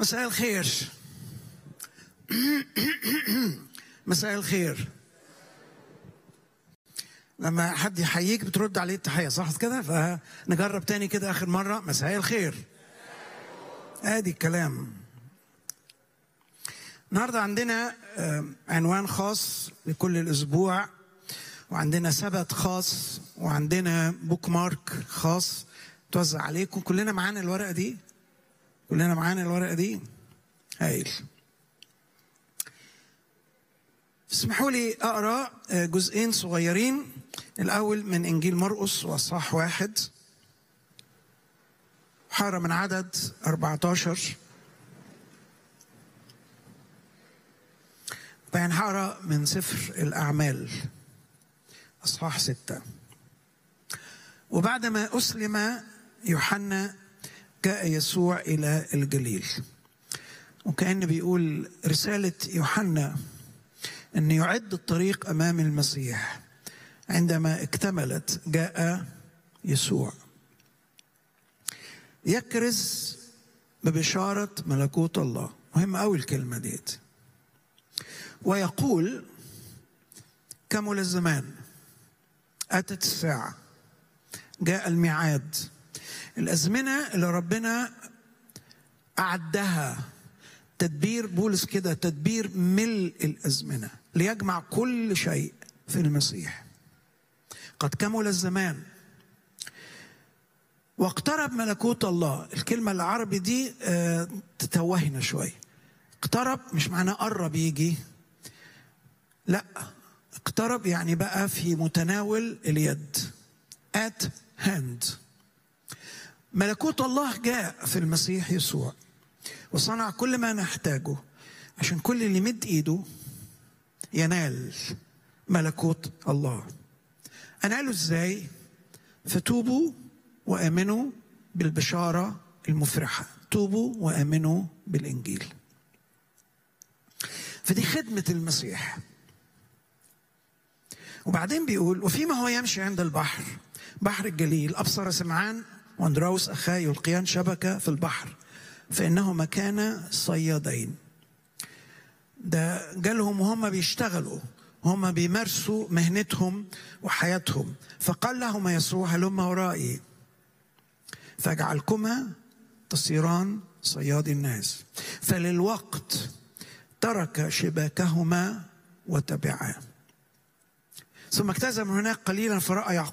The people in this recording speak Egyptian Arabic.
مساء الخير مساء الخير لما حد يحييك بترد عليه التحية صح كده فنجرب تاني كده آخر مرة مساء الخير ادي الكلام النهارده عندنا آه، عنوان خاص لكل الاسبوع وعندنا سبت خاص وعندنا بوك مارك خاص توزع عليكم كلنا معانا الورقه دي كلنا معانا الورقه دي هايل اسمحوا لي اقرا آه، جزئين صغيرين الاول من انجيل مرقس واصحاح واحد حاره من عدد 14 بعدين هقرا من سفر الأعمال أصحاح ستة وبعدما أسلم يوحنا جاء يسوع إلى الجليل وكأن بيقول رسالة يوحنا أن يعد الطريق أمام المسيح عندما اكتملت جاء يسوع يكرز ببشارة ملكوت الله مهم أوي الكلمة ديت ويقول كمل الزمان أتت الساعة جاء الميعاد الأزمنة اللي ربنا أعدها تدبير بولس كده تدبير ملء الأزمنة ليجمع كل شيء في المسيح قد كمل الزمان واقترب ملكوت الله الكلمة العربي دي آه، تتوهنا شوية اقترب مش معناه قرب يجي لا اقترب يعني بقى في متناول اليد at hand ملكوت الله جاء في المسيح يسوع وصنع كل ما نحتاجه عشان كل اللي يمد ايده ينال ملكوت الله اناله ازاي فتوبوا وامنوا بالبشاره المفرحه توبوا وامنوا بالانجيل فدي خدمه المسيح وبعدين بيقول وفيما هو يمشي عند البحر بحر الجليل أبصر سمعان واندراوس أخاه يلقيان شبكة في البحر فإنهما كانا صيادين ده جالهم وهم بيشتغلوا هم بيمارسوا مهنتهم وحياتهم فقال لهما يسوع هلما ورائي فاجعلكما تصيران صياد الناس فللوقت ترك شباكهما وتبعا ثم اجتاز من هناك قليلا فرأى يعقوب